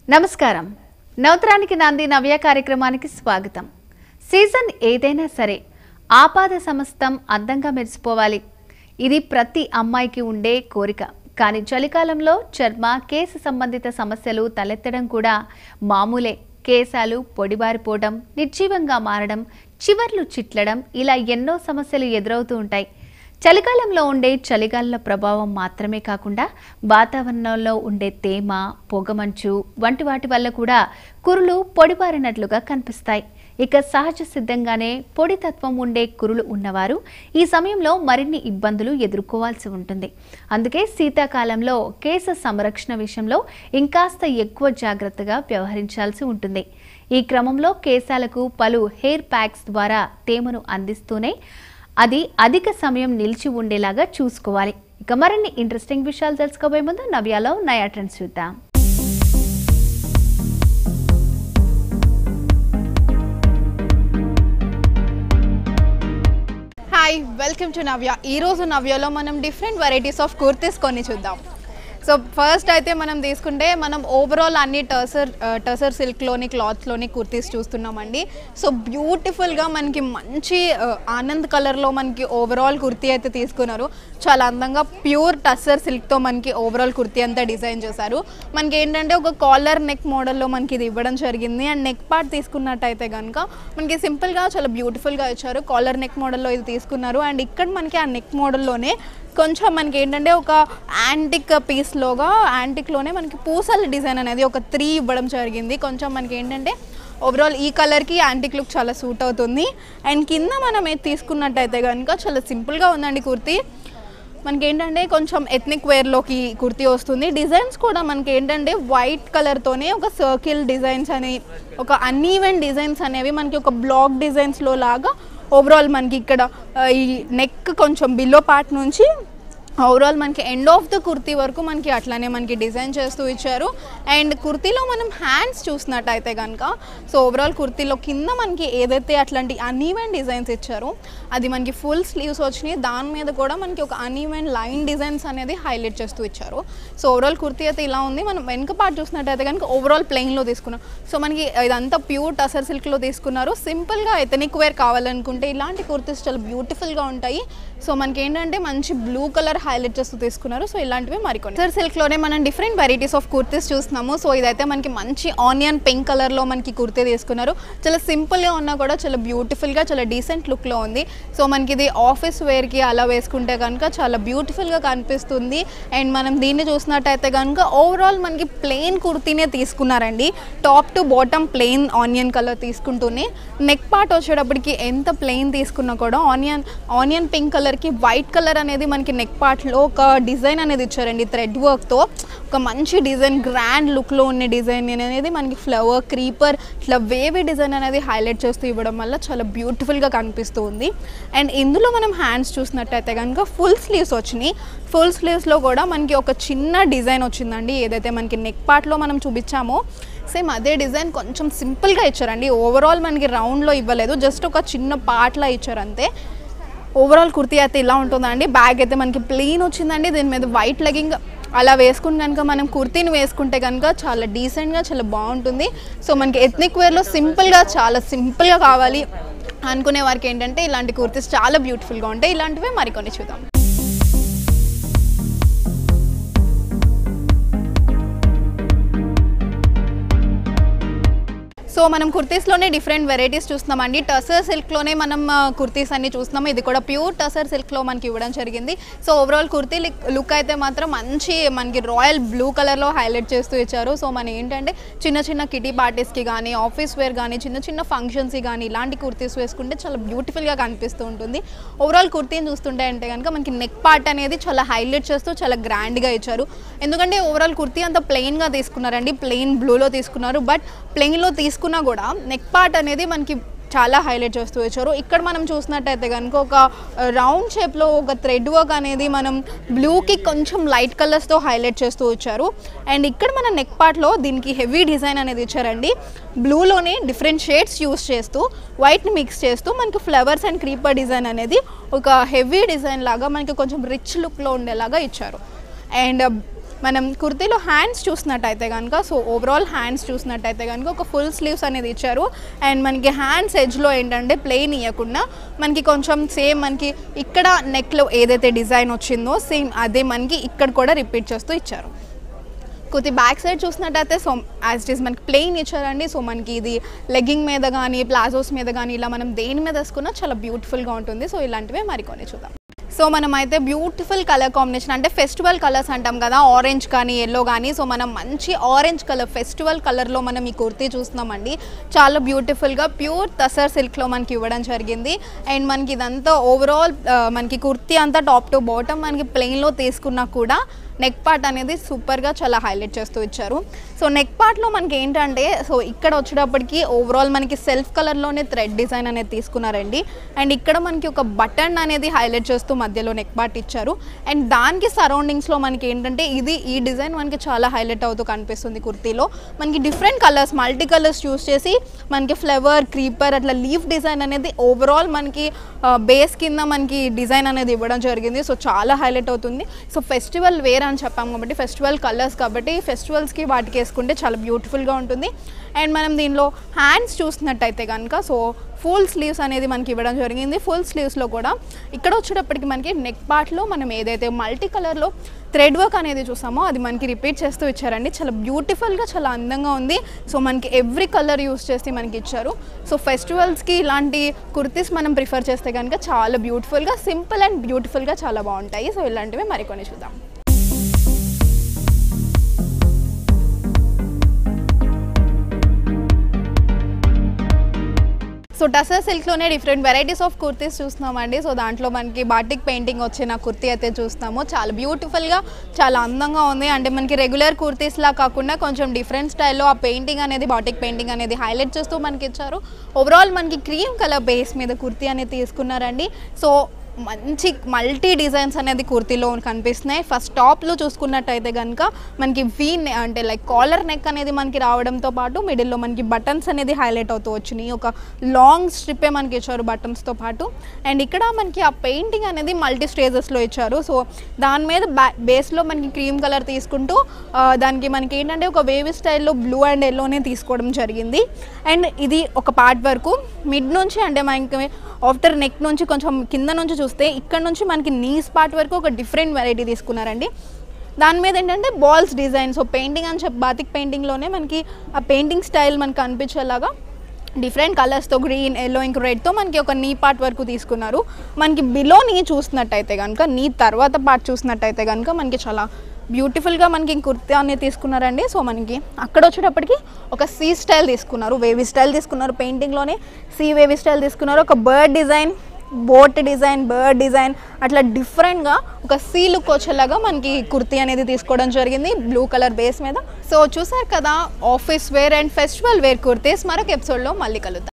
నమస్కారం నవతరానికి నాంది నవ్య కార్యక్రమానికి స్వాగతం సీజన్ ఏదైనా సరే ఆపాద సమస్తం అందంగా మెరిసిపోవాలి ఇది ప్రతి అమ్మాయికి ఉండే కోరిక కానీ చలికాలంలో చర్మ కేసు సంబంధిత సమస్యలు తలెత్తడం కూడా మామూలే కేశాలు పొడిబారిపోవడం నిర్జీవంగా మారడం చివర్లు చిట్లడం ఇలా ఎన్నో సమస్యలు ఎదురవుతూ ఉంటాయి చలికాలంలో ఉండే చలిగాలుల ప్రభావం మాత్రమే కాకుండా వాతావరణంలో ఉండే తేమ పొగమంచు వంటి వాటి వల్ల కూడా కురులు పొడిబారినట్లుగా కనిపిస్తాయి ఇక సహజ సిద్ధంగానే పొడి తత్వం ఉండే కురులు ఉన్నవారు ఈ సమయంలో మరిన్ని ఇబ్బందులు ఎదుర్కోవాల్సి ఉంటుంది అందుకే శీతాకాలంలో కేశ సంరక్షణ విషయంలో ఇంకాస్త ఎక్కువ జాగ్రత్తగా వ్యవహరించాల్సి ఉంటుంది ఈ క్రమంలో కేశాలకు పలు హెయిర్ ప్యాక్స్ ద్వారా తేమను అందిస్తూనే అది అధిక సమయం నిలిచి ఉండేలాగా చూసుకోవాలి ఇక మరిన్ని ఇంట్రెస్టింగ్ విషయాలు తెలుసుకోబోయే ముందు నవ్యాలో నయా ట్రెండ్స్ చూద్దాం హాయ్ వెల్కమ్ టు నవ్య ఈరోజు నవ్యలో మనం డిఫరెంట్ వెరైటీస్ ఆఫ్ కుర్తీస్ కొన్ని చూద్దాం సో ఫస్ట్ అయితే మనం తీసుకుంటే మనం ఓవరాల్ అన్ని టర్సర్ టర్సర్ సిల్క్లోని క్లాత్లోని కుర్తీస్ చూస్తున్నామండి సో బ్యూటిఫుల్గా మనకి మంచి ఆ, ఆనంద్ కలర్లో మనకి ఓవరాల్ కుర్తీ అయితే తీసుకున్నారు చాలా అందంగా ప్యూర్ టస్సర్ సిల్క్తో మనకి ఓవరాల్ కుర్తీ అంతా డిజైన్ చేశారు మనకి ఏంటంటే ఒక కాలర్ నెక్ మోడల్లో మనకి ఇది ఇవ్వడం జరిగింది అండ్ నెక్ పార్ట్ తీసుకున్నట్టయితే కనుక మనకి సింపుల్గా చాలా బ్యూటిఫుల్గా ఇచ్చారు కాలర్ నెక్ మోడల్లో ఇది తీసుకున్నారు అండ్ ఇక్కడ మనకి ఆ నెక్ మోడల్లోనే కొంచెం మనకి ఏంటంటే ఒక యాంటిక్ పీస్లోగా యాంటిక్లోనే మనకి పూసల డిజైన్ అనేది ఒక త్రీ ఇవ్వడం జరిగింది కొంచెం మనకి ఏంటంటే ఓవరాల్ ఈ కలర్కి యాంటిక్ లుక్ చాలా సూట్ అవుతుంది అండ్ కింద మనం ఏది తీసుకున్నట్టయితే కనుక చాలా సింపుల్గా ఉందండి కుర్తీ మనకి ఏంటంటే కొంచెం ఎథ్నిక్ వేర్లోకి కుర్తీ వస్తుంది డిజైన్స్ కూడా మనకి ఏంటంటే వైట్ కలర్తోనే ఒక సర్కిల్ డిజైన్స్ అని ఒక అన్ఈవెన్ డిజైన్స్ అనేవి మనకి ఒక బ్లాక్ డిజైన్స్లో లాగా ఓవరాల్ మనకి ఇక్కడ ఆ, ఈ నెక్ కొంచెం బిలో పార్ట్ నుంచి ఓవరాల్ మనకి ఎండ్ ఆఫ్ ద కుర్తీ వరకు మనకి అట్లానే మనకి డిజైన్ చేస్తూ ఇచ్చారు అండ్ కుర్తీలో మనం హ్యాండ్స్ చూసినట్టయితే కనుక సో ఓవరాల్ కుర్తీలో కింద మనకి ఏదైతే అట్లాంటి అన్ఈవెన్ డిజైన్స్ ఇచ్చారో అది మనకి ఫుల్ స్లీవ్స్ వచ్చినాయి దాని మీద కూడా మనకి ఒక అన్ఈవెన్ లైన్ డిజైన్స్ అనేది హైలైట్ చేస్తూ ఇచ్చారు సో ఓవరాల్ కుర్తీ అయితే ఇలా ఉంది మనం వెనక పార్ట్ చూసినట్టయితే కనుక ఓవరాల్ ప్లెయిన్లో తీసుకున్నాం సో మనకి ఇదంతా ప్యూర్ టసర్ సిల్క్లో తీసుకున్నారు సింపుల్గా ఎథనిక్ వేర్ కావాలనుకుంటే ఇలాంటి కుర్తీస్ చాలా బ్యూటిఫుల్గా ఉంటాయి సో మనకి ఏంటంటే మంచి బ్లూ కలర్ హైలైట్ చేస్తూ తీసుకున్నారు సో ఇలాంటివి మరికొన్ని సర్ సిల్క్లోనే మనం డిఫరెంట్ వెరైటీస్ ఆఫ్ కుర్తీస్ చూస్తున్నాము సో ఇదైతే మనకి మంచి ఆనియన్ పింక్ కలర్లో మనకి కుర్తీ తీసుకున్నారు చాలా సింపుల్గా ఉన్నా కూడా చాలా బ్యూటిఫుల్గా చాలా డీసెంట్ లుక్లో ఉంది సో మనకి ఇది ఆఫీస్ వేర్కి అలా వేసుకుంటే కనుక చాలా బ్యూటిఫుల్గా కనిపిస్తుంది అండ్ మనం దీన్ని చూసినట్టయితే కనుక ఓవరాల్ మనకి ప్లెయిన్ కుర్తీనే తీసుకున్నారండి top to bottom plain onion colour తీసుకుంటూనే నెక్ పార్ట్ వచ్చేటప్పటికి ఎంత ప్లెయిన్ తీసుకున్నా కూడా ఆనియన్ ఆనియన్ పింక్ కలర్కి వైట్ కలర్ అనేది మనకి నెక్ పార్ట్లో ఒక డిజైన్ అనేది ఇచ్చారండి థ్రెడ్ వర్క్తో ఒక మంచి డిజైన్ గ్రాండ్ లుక్లో ఉన్న డిజైన్ అనేది మనకి ఫ్లవర్ క్రీపర్ ఇట్లా వేవీ డిజైన్ అనేది హైలైట్ చేస్తూ ఇవ్వడం వల్ల చాలా బ్యూటిఫుల్గా కనిపిస్తూ ఉంది అండ్ ఇందులో మనం హ్యాండ్స్ చూసినట్టయితే కనుక ఫుల్ స్లీవ్స్ వచ్చినాయి ఫుల్ స్లీవ్స్లో కూడా మనకి ఒక చిన్న డిజైన్ వచ్చిందండి ఏదైతే మనకి నెక్ పార్ట్లో మనం చూపించామో సేమ్ అదే డిజైన్ కొంచెం సింపుల్గా ఇచ్చారండి ఓవరాల్ మనకి రౌండ్లో ఇవ్వలేదు జస్ట్ ఒక చిన్న పార్ట్లా ఇచ్చారు అంతే ఓవరాల్ కుర్తీ అయితే ఇలా ఉంటుందండి బ్యాగ్ అయితే మనకి ప్లెయిన్ వచ్చిందండి దీని మీద వైట్ లెగింగ్ అలా వేసుకుని కనుక మనం కుర్తీని వేసుకుంటే కనుక చాలా డీసెంట్గా చాలా బాగుంటుంది సో మనకి ఎథ్నిక్ వేర్లో సింపుల్గా చాలా సింపుల్గా కావాలి అనుకునే వారికి ఏంటంటే ఇలాంటి కుర్తీస్ చాలా బ్యూటిఫుల్గా ఉంటాయి ఇలాంటివే మరికొన్ని చూద్దాం సో మనం కుర్తీస్లోనే డిఫరెంట్ వెరైటీస్ చూస్తున్నామండి టసర్ సిల్క్లోనే మనం ఆ, కుర్తీస్ అన్ని చూస్తున్నాము ఇది కూడా ప్యూర్ టసర్ సిల్క్లో మనకి ఇవ్వడం జరిగింది సో ఓవరాల్ కుర్తీ లుక్ అయితే మాత్రం మంచి మనకి రాయల్ బ్లూ కలర్లో హైలైట్ చేస్తూ ఇచ్చారు సో మన ఏంటంటే చిన్న చిన్న కిటీ పార్టీస్కి కానీ ఆఫీస్ వేర్ కానీ చిన్న చిన్న ఫంక్షన్స్కి కానీ ఇలాంటి కుర్తీస్ వేసుకుంటే చాలా బ్యూటిఫుల్గా కనిపిస్తూ ఉంటుంది ఓవరాల్ కుర్తీని చూస్తుంటే అంటే కనుక మనకి నెక్ పార్ట్ అనేది చాలా హైలైట్ చేస్తూ చాలా గ్రాండ్గా ఇచ్చారు ఎందుకంటే ఓవరాల్ కుర్తీ అంతా ప్లెయిన్గా తీసుకున్నారండి ప్లెయిన్ బ్లూలో తీసుకున్నారు బట్ ప్లెయిన్లో తీసుకున్నా కూడా నెక్ పార్ట్ అనేది మనకి చాలా హైలైట్ చేస్తూ వచ్చారు ఇక్కడ మనం చూసినట్టయితే కనుక ఒక రౌండ్ షేప్లో ఒక థ్రెడ్ వర్క్ అనేది మనం బ్లూకి కొంచెం లైట్ కలర్స్తో హైలైట్ చేస్తూ వచ్చారు అండ్ ఇక్కడ మన నెక్ పార్ట్లో దీనికి హెవీ డిజైన్ అనేది ఇచ్చారండి బ్లూలోనే డిఫరెంట్ షేడ్స్ యూస్ చేస్తూ వైట్ని మిక్స్ చేస్తూ మనకి ఫ్లవర్స్ అండ్ క్రీపర్ డిజైన్ అనేది ఒక హెవీ డిజైన్ లాగా మనకి కొంచెం రిచ్ లుక్లో ఉండేలాగా ఇచ్చారు అండ్ మనం కుర్తీలో హ్యాండ్స్ చూసినట్టయితే కనుక సో ఓవరాల్ హ్యాండ్స్ చూసినట్టయితే కనుక ఒక ఫుల్ స్లీవ్స్ అనేది ఇచ్చారు అండ్ మనకి హ్యాండ్స్ ఎడ్జ్లో ఏంటంటే ప్లెయిన్ ఇవ్వకుండా మనకి కొంచెం సేమ్ మనకి ఇక్కడ నెక్లో ఏదైతే డిజైన్ వచ్చిందో సేమ్ అదే మనకి ఇక్కడ కూడా రిపీట్ చేస్తూ ఇచ్చారు కొద్ది బ్యాక్ సైడ్ చూసినట్టయితే సో యాజ్ ఇట్ ఈస్ మనకి ప్లెయిన్ ఇచ్చారండి సో మనకి ఇది లెగ్గింగ్ మీద కానీ ప్లాజోస్ మీద కానీ ఇలా మనం దేని మీద వేసుకున్నా చాలా బ్యూటిఫుల్గా ఉంటుంది సో ఇలాంటివే మరికొన్ని చూద్దాం సో మనం అయితే బ్యూటిఫుల్ కలర్ కాంబినేషన్ అంటే ఫెస్టివల్ కలర్స్ అంటాం కదా ఆరెంజ్ కానీ ఎల్లో కానీ సో మనం మంచి ఆరెంజ్ కలర్ ఫెస్టివల్ కలర్లో మనం ఈ కుర్తీ చూస్తున్నామండి చాలా బ్యూటిఫుల్గా ప్యూర్ తసర్ సిల్క్లో మనకి ఇవ్వడం జరిగింది అండ్ మనకి ఇదంతా ఓవరాల్ మనకి కుర్తీ అంతా టాప్ టు బాటమ్ మనకి ప్లెయిన్లో తీసుకున్నా కూడా నెక్ పార్ట్ అనేది సూపర్గా చాలా హైలైట్ చేస్తూ ఇచ్చారు సో నెక్ పార్ట్లో మనకి ఏంటంటే సో ఇక్కడ వచ్చేటప్పటికి ఓవరాల్ మనకి సెల్ఫ్ కలర్లోనే థ్రెడ్ డిజైన్ అనేది తీసుకున్నారండి అండ్ ఇక్కడ మనకి ఒక బటన్ అనేది హైలైట్ చేస్తూ మధ్యలో నెక్ పార్ట్ ఇచ్చారు అండ్ దానికి సరౌండింగ్స్లో మనకి ఏంటంటే ఇది ఈ డిజైన్ మనకి చాలా హైలైట్ అవుతూ కనిపిస్తుంది కుర్తీలో మనకి different colours multi colours choose చేసి మనకి ఫ్లవర్ క్రీపర్ అట్లా లీఫ్ డిజైన్ అనేది ఓవరాల్ మనకి బేస్ కింద మనకి డిజైన్ అనేది ఇవ్వడం జరిగింది సో చాలా హైలైట్ అవుతుంది సో ఫెస్టివల్ వేర్ అని చెప్పాం కాబట్టి ఫెస్టివల్ కలర్స్ కాబట్టి ఫెస్టివల్స్కి వాటికి వేసుకుంటే చాలా బ్యూటిఫుల్గా ఉంటుంది అండ్ మనం దీనిలో హ్యాండ్స్ చూసినట్టయితే కనుక సో ఫుల్ స్లీవ్స్ అనేది మనకి ఇవ్వడం జరిగింది ఫుల్ స్లీవ్స్లో కూడా ఇక్కడ వచ్చేటప్పటికి మనకి నెక్ పార్ట్లో మనం ఏదైతే మల్టీ కలర్లో థ్రెడ్ వర్క్ అనేది చూసామో అది మనకి రిపీట్ చేస్తూ ఇచ్చారండి చాలా బ్యూటిఫుల్గా చాలా అందంగా ఉంది సో మనకి ఎవ్రీ కలర్ యూస్ చేసి మనకి ఇచ్చారు సో ఫెస్టివల్స్కి ఇలాంటి కుర్తీస్ మనం ప్రిఫర్ చేస్తే కనుక చాలా బ్యూటిఫుల్గా సింపుల్ అండ్ బ్యూటిఫుల్గా చాలా బాగుంటాయి సో ఇలాంటివి మరికొన్ని చూద్దాం సో టసర్ సిల్క్లోనే డిఫరెంట్ వెరైటీస్ ఆఫ్ కుర్తీస్ చూస్తున్నామండి సో దాంట్లో మనకి బాటిక్ పెయింటింగ్ వచ్చిన కుర్తీ అయితే చూస్తున్నాము చాలా బ్యూటిఫుల్గా చాలా అందంగా ఉంది అంటే మనకి రెగ్యులర్ కుర్తీస్లా కాకుండా కొంచెం డిఫరెంట్ స్టైల్లో ఆ పెయింటింగ్ అనేది బాటిక్ పెయింటింగ్ అనేది హైలైట్ చేస్తూ మనకి ఇచ్చారు ఓవరాల్ మనకి క్రీమ్ కలర్ బేస్ మీద కుర్తీ అనేది తీసుకున్నారండి సో మంచి మల్టీ డిజైన్స్ అనేది కుర్తీలో కనిపిస్తున్నాయి ఫస్ట్ టాప్లో చూసుకున్నట్టయితే కనుక మనకి వీ అంటే లైక్ కాలర్ నెక్ అనేది మనకి రావడంతో పాటు మిడిల్లో మనకి బటన్స్ అనేది హైలైట్ అవుతూ వచ్చినాయి ఒక లాంగ్ స్ట్రిప్పే మనకి ఇచ్చారు బటన్స్తో పాటు అండ్ ఇక్కడ మనకి ఆ పెయింటింగ్ అనేది మల్టీ స్టేజెస్లో ఇచ్చారు సో దాని మీద బ్యా బేస్లో మనకి క్రీమ్ కలర్ తీసుకుంటూ ఆ, దానికి మనకి ఏంటంటే ఒక వేవి స్టైల్లో బ్లూ అండ్ ఎల్లోనే తీసుకోవడం జరిగింది అండ్ ఇది ఒక పార్ట్ వరకు మిడ్ నుంచి అంటే మనకి ఆఫ్టర్ నెక్ నుంచి కొంచెం కింద నుంచి చూస్తే ఇక్కడ నుంచి మనకి నీస్ పార్ట్ వరకు ఒక డిఫరెంట్ వెరైటీ తీసుకున్నారండి దాని మీద ఏంటంటే బాల్స్ డిజైన్ సో పెయింటింగ్ అని చెప్పి బాతిక్ పెయింటింగ్లోనే మనకి ఆ పెయింటింగ్ స్టైల్ మనకి కనిపించేలాగా డిఫరెంట్ కలర్స్తో గ్రీన్ ఎల్లో ఇంక రెడ్తో మనకి ఒక నీ పార్ట్ వరకు తీసుకున్నారు మనకి బిలో నీ చూసినట్టయితే కనుక నీ తర్వాత పార్ట్ చూసినట్టయితే కనుక మనకి చాలా బ్యూటిఫుల్గా మనకి కుర్తా అనేది తీసుకున్నారండి సో మనకి అక్కడ వచ్చేటప్పటికి ఒక సీ స్టైల్ తీసుకున్నారు వేవీ స్టైల్ తీసుకున్నారు పెయింటింగ్లోనే సీ వేవీ స్టైల్ తీసుకున్నారు ఒక bird design boat design bird design అట్లా డిఫరెంట్గా ఒక సీ లుక్ వచ్చేలాగా మనకి కుర్తీ అనేది తీసుకోవడం జరిగింది బ్లూ కలర్ బేస్ మీద సో చూసారు కదా office wear and festival wear kurtis మరొక ఎపిసోడ్లో మళ్ళీ కలుద్దాం